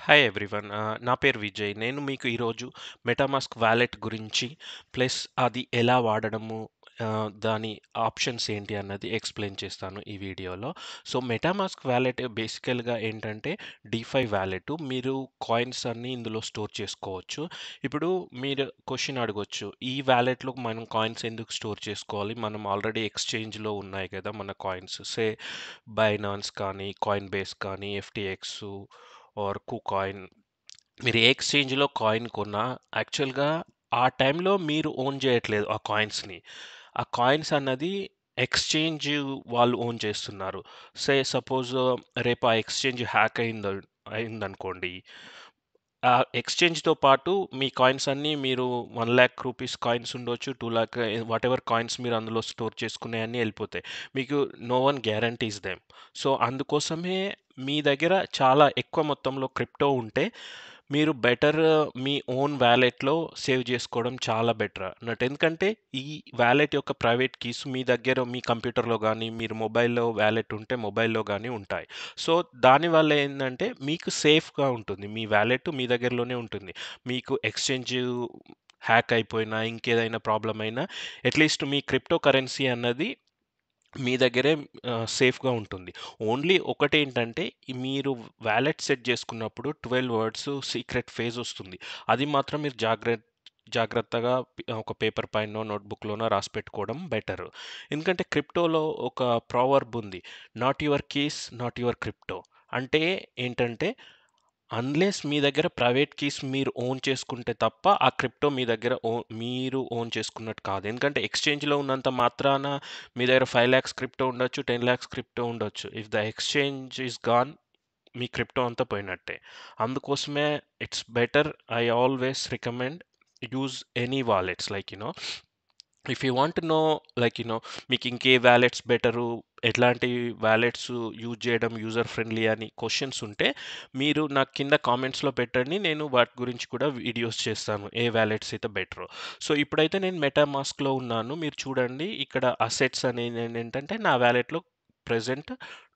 Hi everyone. ఆహ్, నా పేరు విజయ్. నేను మీకు ఈరోజు మెటామాస్క్ వాలెట్ గురించి, ప్లస్ అది ఎలా వాడడము, ఆహ్, దాని ఆప్షన్స్ ఏంటి అన్నది ఎక్స్‌ప్లెయిన్ చేస్తాను ఈ వీడియోలో. సో, మెటామాస్క్ వాలెట్ బేసికల్‌గా ఏంటంటే డీఫై వాలెట్. మీరు కాయిన్స్ అన్నీ ఇందులో స్టోర్ చేసుకోవచ్చు. ఇప్పుడు మీరు క్వెషన్ అడగొచ్చు. ఈ వాలెట్‌లో మనం కాయిన్స్ ఎందుకు స్టోర్ చేసుకోవాలి? మనం ఆల్రెడీ ఎక్స్‌చేంజ్‌లో ఉన్నాయి కదా! మన కాయిన్స్. సే బైనాన్స్ కానీ, కాయిన్ బేస్ కానీ, ఎఫ్‌టిఎక్స్ ఆర్ కుకాయిన్. మీరు ఏ ఎక్స్‌చేంజ్‌లో కాయిన్ కొన్నా యాక్చువల్‌గా ఆ టైంలో మీరు ఓన్ చేయట్లేదు ఆ కాయిన్స్‌ని. ఆ కాయిన్స్ అన్నది ఎక్స్‌చేంజ్ వాళ్ళు ఓన్ చేస్తున్నారు. సే సపోజ్ రేపు ఆ ఎక్స్‌చేంజ్ హ్యాక్ అయింద అయిందనుకోండి. ఆ ఎక్స్‌చేంజ్‌తో పాటు మీ కాయిన్స్ అన్నీ మీరు 1,00,000 రూపీస్ కాయిన్స్ ఉండొచ్చు. 2,00,000 వాటెవర్ కాయిన్స్ మీరు అందులో స్టోర్ చేసుకున్నయన్నీ ఎళ్ళిపోతాయి. మీకు no one guarantees them. So, అందుకోసమే మీ దగ్గర చాలా ఎక్కువ మొత్తంలో క్రిప్టో ఉంటే మీరు బెటర్ మీ ఓన్ వాలెట్‌లో సేవ్ చేసుకోవడం చాలా బెటర్ అన్నట్టు. ఎందుకంటే ఈ వాలెట్ యొక్క ప్రైవేట్ కీస్ మీ దగ్గర మీ కంప్యూటర్‌లో గానీ, మీరు మొబైల్‌లో వాలెట్ ఉంటే మొబైల్‌లో గానీ ఉంటాయి. సో, దానివల్ల ఏందంటే మీకు సేఫ్‌గా ఉంటుంది. మీ వాలెట్ మీ దగ్గరలోనే ఉంటుంది. మీకు ఎక్స్‌చేంజ్ హ్యాక్ అయిపోయినా, ఇంకేదైనా ప్రాబ్లమ్ అయినా అట్‌లీస్ట్ మీ క్రిప్టో కరెన్సీ అన్నది మీ దగ్గరే ఆహ్, సేఫ్‌గా ఉంటుంది. ఓన్లీ ఒకటేంటంటే మీరు వాలెట్ సెట్ చేసుకున్నప్పుడు 12 వర్డ్స్ సీక్రెట్ ఫేజ్ వస్తుంది. అది మాత్రం మీరు జాగ్రత్ జాగ్రత్తగా ఒక పేపర్ పైనో, నోట్‌బుక్‌లోనో రాసి పెట్టుకోవడం బెటర్. ఎందుకంటే క్రిప్టోలో ఒక ప్రావర్బ్ ఉంది. Not your keys, not your crypto. అంటే ఏంటంటే అన్‌లెస్ మీ దగ్గర ప్రైవేట్ కీస్ మీరు ఓన్ చేసుకుంటే తప్ప ఆ క్రిప్టో మీ దగ్గర ఓ మీరు ఓన్ చేసుకున్నట్టు కాదు. ఎందుకంటే ఎక్స్‌చేంజ్‌లో ఉన్నంత మాత్రాన మీ దగ్గర 5,00,000 క్రిప్టో ఉండొచ్చు, 10,00,000 క్రిప్టో ఉండొచ్చు. If the exchange is gone మీ క్రిప్టో అంతా పోయినట్టే. అందుకోసమే it's better I always recommend use any wallets like you know if you want to know like you know మీకు ఇంకే వాలెట్స్ బెటరు, ఎట్లాంటి వాలెట్స్ యూజ్ చేయడం యూజర్ ఫ్రెండ్లీ అని questions ఉంటే మీరు నాకు కింద కామెంట్స్‌లో పెట్టండి. నేను వాటి గురించి కూడా వీడియోస్ చేస్తాను. ఏ వాలెట్స్ అయితే బెటరో. సో, ఇప్పుడైతే నేను మెటామాస్క్‌లో ఉన్నాను. మీరు చూడండి ఇక్కడ అసెట్స్ అనేది ఏంటంటే నా వాలెట్‌లో ప్రెజెంట్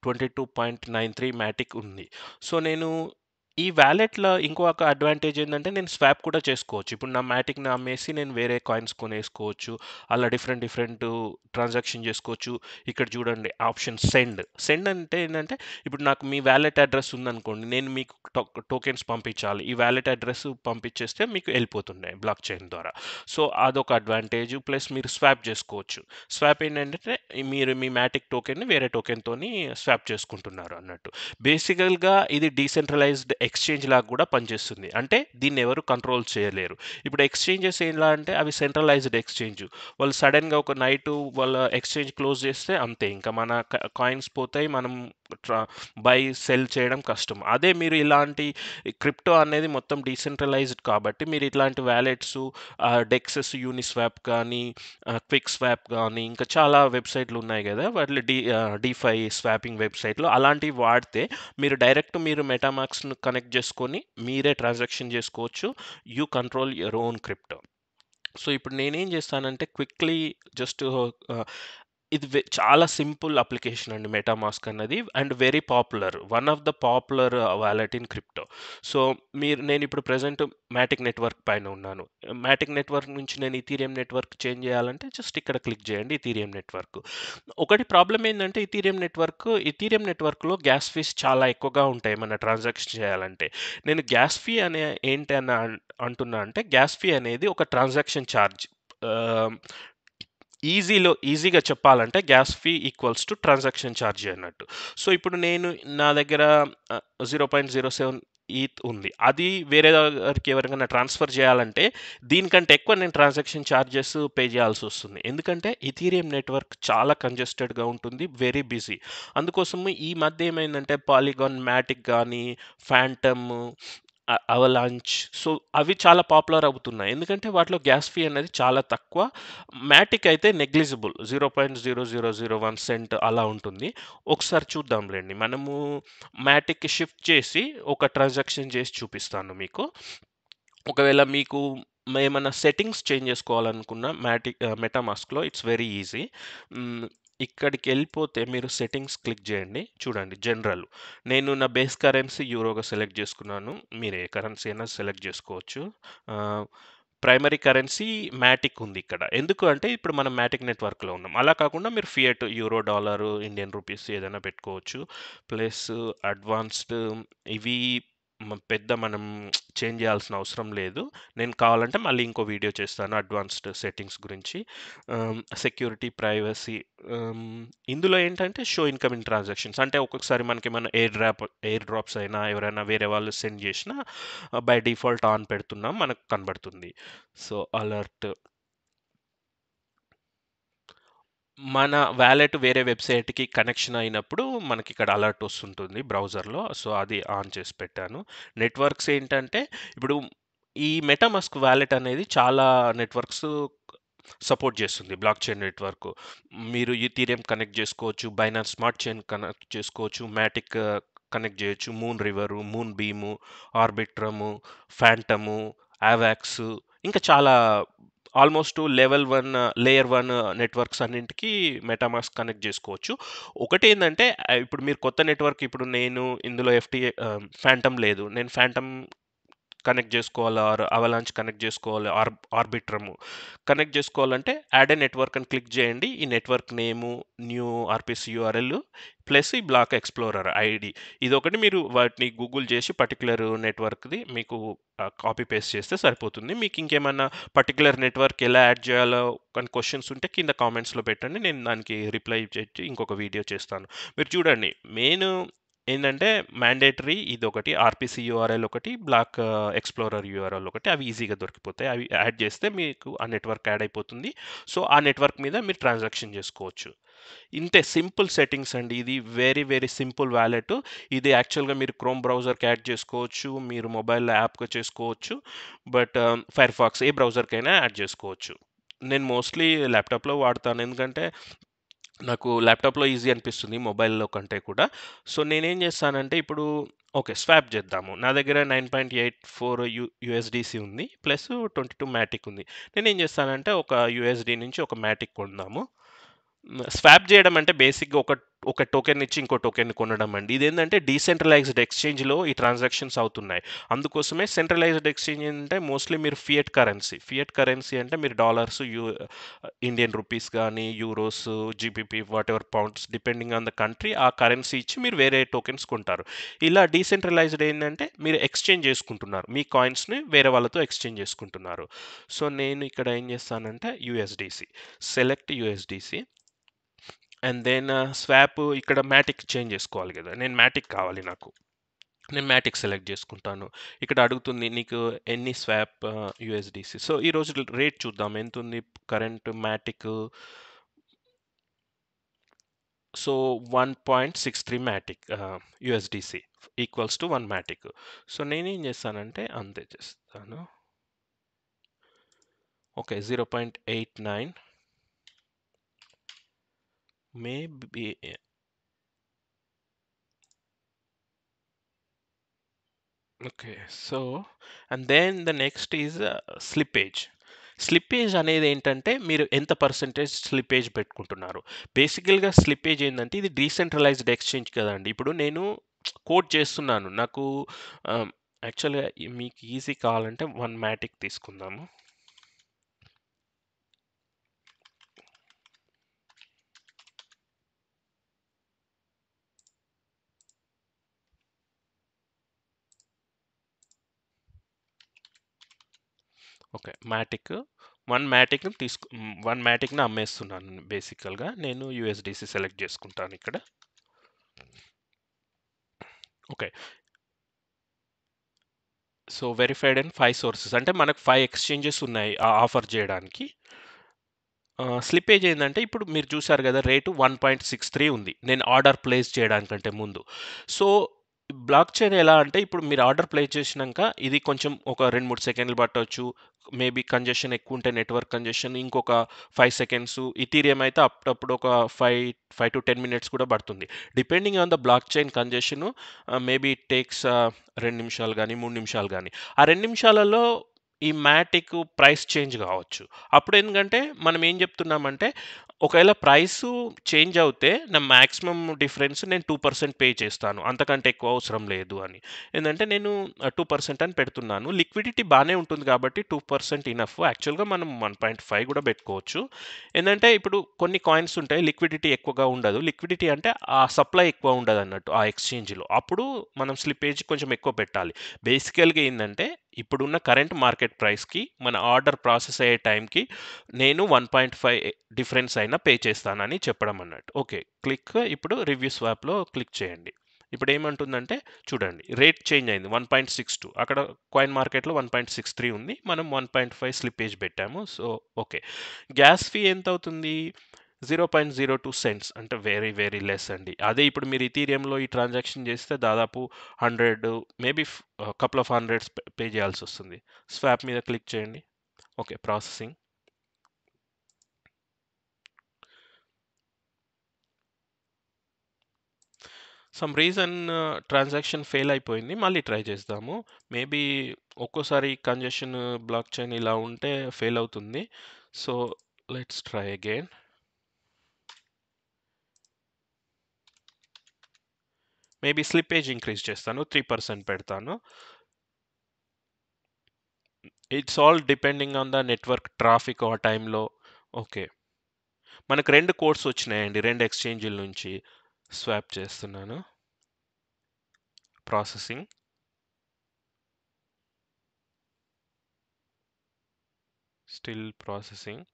22.93 మాటిక్ ఉంది. సో, నేను ఈ వాలెట్‌లో ఇంకొక అడ్వాంటేజ్ ఏందంటే నేను స్వాప్ కూడా చేసుకోవచ్చు. ఇప్పుడు నా మాటిక్‌ని అమ్మేసి నేను వేరే కాయిన్స్ కొనేసుకోవచ్చు. అలా డిఫరెంట్ డిఫరెంట్ ట్రాన్సాక్షన్ చేసుకోవచ్చు. ఇక్కడ చూడండి ఆప్షన్ సెండ్. సెండ్ అంటే ఏంటంటే ఇప్పుడు నాకు మీ వాలెట్ అడ్రెస్ ఉందనుకోండి. నేను మీకు టో టోకెన్స్ పంపించాలి. ఈ వాలెట్ అడ్రెస్ పంపించేస్తే మీకు ఎళ్ళిపోతున్నాయి బ్లాక్ చైన్ ద్వారా. సో, అదొక అడ్వాంటేజ్. ప్లస్ మీరు స్వాప్ చేసుకోవచ్చు. స్వాప్ ఏంటంటే మీరు మీ మాటిక్ టోకెన్‌ని వేరే టోకెన్‌తోని స్వాప్ చేసుకుంటున్నారు అన్నట్టు. బేసికల్‌గా ఇది డీసెంట్రలైజ్డ్ ఎక్స్‌చేంజ్ లాగా కూడా పనిచేస్తుంది. అంటే దీన్ని ఎవరు కంట్రోల్ చేయలేరు. ఇప్పుడు ఎక్స్‌చేంజెస్ ఎలా అంటే అవి సెంట్రలైజ్డ్ ఎక్స్‌చేంజ్. వాళ్ళు సడెన్‌గా ఒక నైటు వాళ్ళ ఎక్స్‌చేంజ్ క్లోజ్ చేస్తే అంతే. ఇంకా మన క కాయిన్స్ పోతాయి. మనం ట్రా బై, సెల్ చేయడం కష్టం. అదే మీరు ఇలాంటి క్రిప్టో అనేది మొత్తం డీసెంట్రలైజ్డ్ కాబట్టి మీరు ఇట్లాంటి వాలెట్స్ ఆహ్, డెక్సెస్, యూనిస్వాప్ కానీ, ఆహ్, క్విక్ స్వాప్ గానీ ఇంకా చాలా వెబ్‌సైట్‌లు ఉన్నాయి గదా! వాటిలో డీ ఆహ్, డీఫై స్వాపింగ్ వెబ్‌సైట్‌లో అలాంటివి వాడితే మీరు డైరెక్ట్ మీరు మెటామాస్క్‌ని కనెక్ట్ చేసుకొని మీరే ట్రాన్సాక్షన్ చేసుకోవచ్చు. You control your own crypto. So, ఇప్పుడు నేనేం చేస్తానంటే క్విక్‌లీ జస్ట్ ఆహ్, ఇది వె చాలా సింపుల్ అప్లికేషన్ అండి మెటామాస్క్ అన్నది. And very popular. One of the popular wallet in crypto. So, మీరు నేనిప్పుడు ప్రెజెంట్ మాటిక్ నెట్వర్క్ పైన ఉన్నాను. మాటిక్ నెట్వర్క్ నుంచి నేను ఇథీరియం నెట్వర్క్ చేంజ్ చేయాలంటే జస్ట్ ఇక్కడ క్లిక్ చేయండి ఇథీరియం నెట్వర్క్. ఒకటి ప్రాబ్లమ్ ఏందంటే ఇథీరియం నెట్వర్క్ ఇథీరియం నెట్వర్క్‌లో గ్యాస్ ఫీస్ చాలా ఎక్కువగా ఉంటాయి ఏమన్నా ట్రాన్సాక్షన్ చేయాలంటే. నేను గ్యాస్ ఫీ అనే ఏంటి అని అన్ అంటున్నా అంటే గ్యాస్ ఫీ అనేది ఒక ట్రాన్సాక్షన్ చార్జ్. ఆహ్, ఈజీలో ఈజీగా చెప్పాలంటే gas fee equals to transaction charge అన్నట్టు. సో, ఇప్పుడు నేను నా దగ్గర ఆహ్, 0.07 ఈథ్ ఉంది. అది వేరే దగ్గరికి ఎవరికైనా ట్రాన్స్‌ఫర్ చేయాలంటే దీనికంటే ఎక్కువ నేను ట్రాన్సాక్షన్ చార్జెస్ పే చేయాల్సొస్తుంది. ఎందుకంటే ఇథీరియం నెట్వర్క్ చాలా కంజెస్టెడ్‌గా ఉంటుంది. Very busy. అందుకోసము ఈ మధ్య ఏమైందంటే పాలిగాన్, మాటిక్ గానీ, ఫాంటమ్, అ అవలాంచ్ సో, అవి చాలా పాపులర్ అవుతున్నాయి. ఎందుకంటే వాటిలో గ్యాస్ ఫీ అనేది చాలా తక్కువ. మాటిక్ అయితే నెగ్లిజిబుల్ 0.0001 సెంట్ అలా ఉంటుంది. ఒకసారి చూద్దాంలెండి. మనము మాటిక్‌కి షిఫ్ట్ చేసి ఒక ట్రాన్సాక్షన్ చేసి చూపిస్తాను మీకు. ఒకవేళ మీకు ఏమన్నా సెట్టింగ్స్ చేంజ్ చేసుకోవాలనుకున్న మాటిక్ ఆహ్, మెటామాస్క్‌లో ఇట్స్ వెరీ ఈజీ. హ్మ్. ఇక్కడికెళ్ళిపోతే మీరు సెట్టింగ్స్ క్లిక్ జేయండి. చూడండి జనరల్. నేను నా బేస్ కరెన్సీ యూరోగా సెలెక్ట్ జేసుకున్నాను. మీరు ఏ కరెన్సీ అయినా సెలెక్ట్ జేసుకోవచ్చు. ఆహ్, ప్రైమరీ కరెన్సీ మాటిక్ ఉంది ఇక్కడ. ఎందుకు అంటే ఇప్పుడు మనం మాటిక్ నెట్వర్క్‌లో ఉన్నాం. అలా కాకుండా మీరు fiat, euro, dollar, Indian rupees ఏదైనా పెట్టుకోవచ్చు. ప్లస్ అడ్వాన్స్డ్ ఇవి మ పెద్ద మనం చేంజ్ జేయాల్సిన అవసరం లేదు. నేను కావాలంటే మళ్ళీ ఇంకో వీడియో చేస్తాను అడ్వాన్స్డ్ సెట్టింగ్స్ గురించి. ఆహ్, సెక్యూరిటీ, ప్రైవసీ ఆహ్, ఇందులో ఏంటంటే షో ఇన్‌కమింగ్ ట్రాన్సాక్షన్స్ అంటే ఒక్కొక్కసారి మనకేమన్నా ఎయిర్ డ్రాప్ ఎయిర్ డ్రాప్స్ అయినా ఎవరైనా వేరే వాళ్ళు సెండ్ జేసినా బై డిఫాల్ట్ ఆన్ పెడుతున్నాం మనకు కనబడుతుంది. సో, అలర్ట్ మన వాలెట్ వేరే వెబ్‌సైట్‌కి కనెక్షన్ అయినప్పుడు మనకిక్కడ అలర్ట్ వస్తుంటుంది బ్రౌజర్‌లో. సో, అది ఆన్ చేసి పెట్టాను. నెట్వర్క్స్ ఏంటంటే ఇప్పుడు ఈ మెటామాస్క్ వాలెట్ అనేది చాలా నెట్వర్క్స్ సపోర్ట్ చేస్తుంది. Blockchain network. మీరు ఈథీరియం కనెక్ట్ జేసుకోవచ్చు. బైనాన్స్ స్మార్ట్ చైన్ కనెక్ట్ చేసుకోవచ్చు. మాటిక్ కనెక్ట్ జేయొచ్చు. Moonriver, Moonbeam, Arbitrum, Fantom, Avax ఇంకా చాలా ఆల్మోస్ట్ లెవెల్ 1 లేయర్ 1 నెట్వర్క్స్ అన్నింటికి మెటామాస్క్ కనెక్ట్ జేసుకోవచ్చు. ఒకటేందంటే ఆహ్, ఇప్పుడు మీరు కొత్త నెట్వర్క్ ఇప్పుడు నేను ఇందులో ఎఫ్‌టిఏ ఆహ్, ఫాంటమ్ లేదు. నేను ఫాంటమ్ కనెక్ట్ జేసుకోవాలా ఆర్ అవలాంచ్ కనెక్ట్ జేసుకోవాలి. ఆర్ ఆర్బిట్రము కనెక్ట్ జేసుకోవాలంటే యాడ్ ఎ నెట్వర్క్ అని క్లిక్ జేయండి. ఈ network name, new RPC URL plus ఈ బ్లాక్ ఎక్స్‌ప్లోరర్ ఐడీ. ఇదొకటి మీరు వాటిని గూగుల్ జేసి పర్టిక్యులర్ నెట్వర్క్‌ది మీకు ఆహ్, కాపీ పేస్ట్ చేస్తే సరిపోతుంది. మీకు ఇంకేమన్నా పర్టిక్యులర్ నెట్వర్క్ ఎలా యాడ్ జేయాలో అని క్వెషన్స్ ఉంటే కింద కామెంట్స్‌లో పెట్టండి. నేను దానికి రిప్లై చేసి ఇంకొక వీడియో చేస్తాను. మీరు చూడండి మెయిన్ ఏందంటే మ్యాండేటరీ ఇదొకటి. ఆర్‌పిసి యూఆర్ఎల్ ఒకటి, బ్లాక్ ఎక్స్‌ప్లోరర్ యూఆర్ఎల్ ఒకటి. అవి ఈజీగా దొరికిపోతాయి. అవి యాడ్ చేస్తే మీకు ఆ నెట్వర్క్ యాడ్ అయిపోతుంది. సో, ఆ నెట్వర్క్ మీద మీరు ట్రాన్సాక్షన్ జేసుకోవచ్చు. ఇంతే సింపుల్ సెట్టింగ్స్ అండి. ఇది వెరీ వెరీ సింపుల్ వాలెట్. ఇది యాక్చువల్‌గా మీరు క్రోమ్ బ్రౌజర్‌కి యాడ్ చేసుకోవచ్చు. మీరు మొబైల్‌లో యాప్‌గా చేసుకోవచ్చు. బట్ ఫైర్‌ఫాక్స్ ఏ బ్రౌజర్‌కైనా యాడ్ జేసుకోవచ్చు. నేను మోస్ట్‌లీ ల్యాప్‌టాప్‌లో వాడతాను. ఎందుకంటే నాకు ల్యాప్‌టాప్‌లో ఈజీ అనిపిస్తుంది మొబైల్‌లో కంటే కూడా. సో, నేనేం జేస్తానంటే ఇప్పుడు ఓకే. స్వాప్ జేద్దాము. నా దగ్గర 9.84 యూ యూఎస్‌డిసి ఉంది. ప్లస్ 22 మాటిక్ ఉంది. నేనేం జేస్తానంటే ఒక యూఎస్‌డి నుంచి ఒక మాటిక్ కొందాము. హ్మ్. స్వాప్ జేయడం అంటే బేసిక్‌గా ఒక ఒక టోకెన్ ఇచ్చి ఇంకో టోకెన్‌ని కొనడం అండి. ఇదేందంటే డీసెంట్రలైజ్డ్ ఎక్స్‌చేంజ్‌లో ఈ ట్రాన్సాక్షన్స్ అవుతున్నాయి. అందుకోసమే సెంట్రలైజ్డ్ ఎక్స్‌చేంజ్ ఏంటంటే మోస్ట్‌లీ మీరు ఫియట్ కరెన్సీ. ఫియట్ కరెన్సీ అంటే మీరు డాలర్స్, యూ ఇండియన్ రూపీస్ గానీ, euros, GBP whatever pounds depending on the country ఆ కరెన్సీ ఇచ్చి మీరు వేరే టోకెన్స్ కొంటారు. ఇలా డీసెంట్రలైజ్డ్ ఏందంటే మీరు ఎక్స్‌చేంజ్ జేసుకుంటున్నారు. మీ కాయిన్స్‌ని వేరే వాళ్ళతో ఎక్స్‌చేంజ్ జేసుకుంటున్నారు. సో, నేను ఇక్కడ ఏం జేస్తానంటే USDC. Select USDC. And then swap ఇక్కడ మాటిక్ చేంజ్ జేసుకోవాలి గదా! నేను మాటిక్ కావాలి నాకు. నేను మాటిక్ సెలెక్ట్ జేసుకుంటాను. ఇక్కడ అడుగుతుంది నీకు ఎన్ని స్వాప్ ఆహ్, యూఎస్‌డిసి. సో, ఈరోజు రేట్ చూద్దాం ఎంతుంది current Matic so, 1.63 Matic ah, USDC equals to 1 Matic. So, నేనేం జేస్తానంటే అంతే చేస్తాను. Okay. 0.89 maybe okay. So, and then the next is slippage. Slippage అనేదేంటంటే మీరు ఎంత పర్సెంటేజ్ స్లిప్పేజ్ పెట్టుకుంటున్నారు. బేసికల్‌గా స్లిప్పేజ్ ఏందంటే ఇది డీసెంట్రలైజ్డ్ ఎక్స్‌చేంజ్ కదండీ! ఇప్పుడు నేను కోట్ చేస్తున్నాను. నాకు ఆహ్, యాక్చువల్‌గా మీకు ఈజీ కావాలంటే 1 మాటిక్ తీసుకుందాము. ఓకే. మాటిక్ 1 మాటిక్‌ని తీసుకు హ్మ్. 1 మాటిక్‌ని అమ్మేస్తున్నాను బేసికల్‌గా. నేను యూఎస్‌డిసి సెలెక్ట్ జేసుకుంటాను ఇక్కడ. Okay. So, verified and 5 sources అంటే మనకు 5 ఎక్స్‌చేంజెస్ ఉన్నాయి ఆ ఆఫర్ జేయడానికి. ఆహ్, స్లిప్పేజ్ ఏందంటే ఇప్పుడు మీరు చూసారు గదా! రేటు 1.63 ఉంది. నేను ఆర్డర్ ప్లేస్ చేయడానికంటే ముందు. సో, బ్లాక్ చైన్ ఎలా అంటే ఇప్పుడు మీరు ఆర్డర్ ప్లేస్ చేసినంక ఇది కొంచెం ఒక 2, 3 సెకండ్లు పట్టొచ్చు. మేబీ కంజెషన్ ఎక్కువుంటే నెట్వర్క్ కంజెషన్ ఇంకొక 5 సెకండ్స్. ఇథీరియం అయితే అప్పుడప్పుడు ఒక 5, 5-10 మినిట్స్ కూడా పడుతుంది. Depending on the blockchain congestion ah, maybe it takes ఆహ్, 2 నిమిషాలు గానీ, 3 నిమిషాలు గానీ. ఆ 2 నిమిషాలలో ఈ మాటిక్ ప్రైస్ చేంజ్ గావచ్చు. అప్పుడెందుకంటే మనం ఏం జెప్తున్నామంటే ఒకవేళ ప్రైసు చేంజ్ అవుతే నా మాక్సిమం డిఫరెన్స్ నేను 2% పే చేస్తాను. అంతకంటే ఎక్కువ అవసరం లేదు అని. ఏందంటే నేను ఆహ్, 2% అని పెడుతున్నాను. లిక్విడిటీ బానే ఉంటుంది కాబట్టి 2% ఇనఫ్. యాక్చువల్‌గా మనం 1.5 గూడా బెట్టుకోవచ్చు. ఏందంటే ఇప్పుడు కొన్ని కాయిన్స్ ఉంటాయి లిక్విడిటీ ఎక్కువగా ఉండదు. లిక్విడిటీ అంటే ఆ సప్లై ఎక్కువ ఉండదన్నట్టు ఆ ఎక్స్‌చేంజ్‌లో. అప్పుడు మనం స్లిప్పేజ్ కొంచెం ఎక్కువ పెట్టాలి. బేసికల్‌గా ఏందంటే ఇప్పుడున్న కరెంట్ మార్కెట్ ప్రైస్‌కి మన ఆర్డర్ ప్రాసెస్ అయ్యే టైంకి నేను 1.5 డిఫరెన్స్ అయినా పే చేస్తానని చెప్పడం అన్నట్టు. ఓకే. క్లిక్ ఇప్పుడు రివ్యూ స్వాప్‌లో క్లిక్ చేయండి. ఇప్పుడేమంటుందంటే చూడండి రేట్ చేంజ్ అయింది. 1.62 అక్కడ కాయిన్ మార్కెట్‌లో 1.63 ఉంది. మనం 1.5 స్లిప్పేజ్ పెట్టాము. So, okay. గ్యాస్ ఫీ ఎంతవుతుంది? 0.02 సెంట్స్ అంటే వెరీ వెరీ లెస్ అండి. అదే ఇప్పుడు మీరు ఇథీరియంలో ఈ ట్రాన్సాక్షన్ చేస్తే దాదాపు 100 మేబీ ఫ్ ah, couple of hundreds pay pay చేయాల్సొస్తుంది. స్వాప్ మీద క్లిక్ చేయండి. Okay. Processing. Some reason transaction fail అయిపోయింది. మళ్ళీ ట్రై చేద్దాము. మేబీ ఒక్కోసారి కంజెషన్ బ్లాక్ చైన్ ఇలా ఉంటే ఫెయిల్ అవుతుంది. So, let's try again. Maybe slippage increase చేస్తాను. 3% పెడతాను. It's all depending on the network traffic ఆ టైంలో. ఓకే. మనకు 2 కోడ్స్ వచ్చినాయండి. 2 ఎక్స్‌చేంజ్‌ల నుంచి. స్వాప్ చేస్తున్నాను. ప్రాసెసింగ్. Still processing.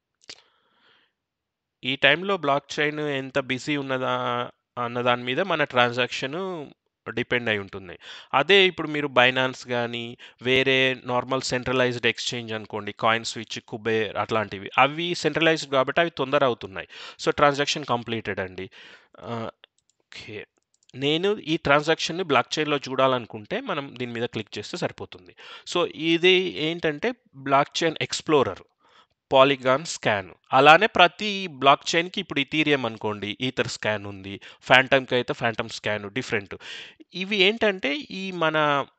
ఈ టైంలో బ్లాక్ చైన్ ఎంత బిజీ ఉన్నదా అన్న దాని మీద మన ట్రాన్సాక్షను డిపెండ్ అయి ఉంటుంది. అదే ఇప్పుడు మీరు బైనాన్స్ గానీ, వేరే నార్మల్ సెంట్రలైజ్డ్ ఎక్స్‌చేంజ్ అనుకోండి. కాయిన్ స్విచ్, కుబేర్ అట్లాంటివి. అవి సెంట్రలైజ్డ్ కాబట్టి అవి తొందర అవుతున్నాయి. సో, ట్రాన్సాక్షన్ కంప్లీటెడ్ అండి. ఆహ్, ఓకే. నేను ఈ ట్రాన్సాక్షన్‌ని బ్లాక్ చైన్‌లో చూడాలనుకుంటే మనం దీని మీద క్లిక్ చేస్తే సరిపోతుంది. సో, ఇది ఏంటంటే blockchain explorer. PolygonScan. అలానే ప్రతి బ్లాక్ చైన్‌కి ఇప్పుడు ఇథీరియం అనుకోండి. ఈథర్ స్కాన్ ఉంది. ఫాంటమ్‌కి అయితే ఫాంటమ్ స్కాన్ డిఫరెంట్. ఇవి ఏంటంటే ఈ మన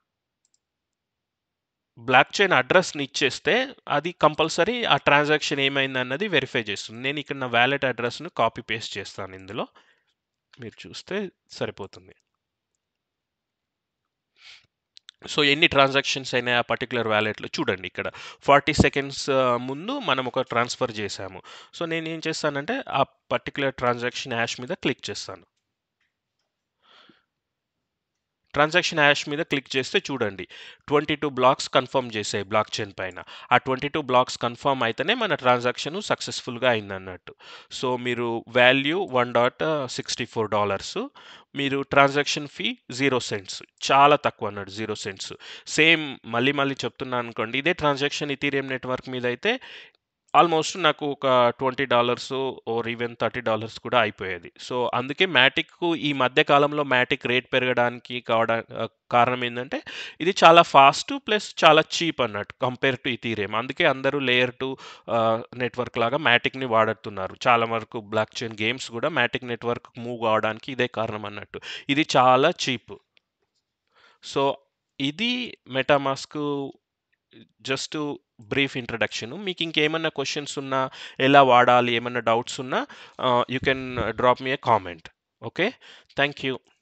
బ్లాక్ చైన్ అడ్రెస్‌ని ఇచ్చేస్తే అది కంపల్సరీ ఆ ట్రాన్సాక్షన్ ఏమైందన్నది వెరిఫై చేస్తుంది. నేను ఇక్కడ నా వాలెట్ అడ్రెస్‌ని కాపీ పేస్ట్ చేస్తాను ఇందులో. మీరు చూస్తే సరిపోతుంది. సో, ఎన్ని ట్రాన్సాక్షన్స్ అయినాయి ఆ పర్టిక్యులర్ వాలెట్‌లో చూడండి ఇక్కడ. 40 సెకండ్స్ ముందు మనం ఒక ట్రాన్స్‌ఫర్ చేశాము. సో, నేనేం చేస్తానంటే ఆ పర్టిక్యులర్ ట్రాన్సాక్షన్ హాష్ మీద క్లిక్ చేస్తాను. ట్రాన్సాక్షన్ హాష్ మీద క్లిక్ చేస్తే చూడండి. 22 బ్లాక్స్ కన్ఫర్మ్ చేసాయి బ్లాక్ చైన్ పైన. ఆ 22 బ్లాక్స్ కన్ఫర్మ్ అయితేనే మన ట్రాన్సాక్షన్ సక్సెస్‌ఫుల్‌గా అయిందన్నట్టు. సో, మీరు వాల్యూ $1.64 మీరు ట్రాన్సాక్షన్ ఫీ 0 సెంట్స్. చాలా తక్కువ అన్నట్టు 0 సెంట్స్. సేమ్ మళ్ళీ మళ్ళీ చెప్తున్నాను అనుకోండి. ఇదే ట్రాన్సాక్షన్ ఇథీరియం నెట్వర్క్ మీద అయితే ఆల్మోస్ట్ నాకు ఒక $20 ఆర్ ఈవెన్ $30 కూడా అయిపోయేది. సో, అందుకే మాటిక్ ఈ మధ్య కాలంలో మాటిక్ రేట్ పెరగడానికి కావడా ఆహ్, కారణం ఏందంటే ఇది చాలా ఫాస్ట్ ప్లస్ చాలా చీప్ అన్నట్టు కంపేర్ టు ఇథీరియం. అందుకే అందరూ లేయర్ 2 ఆహ్, నెట్వర్క్ లాగా మాటిక్‌ని వాడుతున్నారు. చాలా వరకు బ్లాక్ చైన్ గేమ్స్ కూడా మాటిక్ నెట్వర్క్ మూవ్ కావడానికి ఇదే కారణం అన్నట్టు. ఇది చాలా చీప్. సో, ఇది మెటామాస్క్ జస్ట్ బ్రీఫ్ ఇంట్రడక్షన్. మీకు ఇంకేమన్నా క్వెషన్స్ ఉన్నా, ఎలా వాడాలి, ఏమన్నా డౌట్స్ ఉన్నా ah, you can drop me a comment. Okay. Thank you.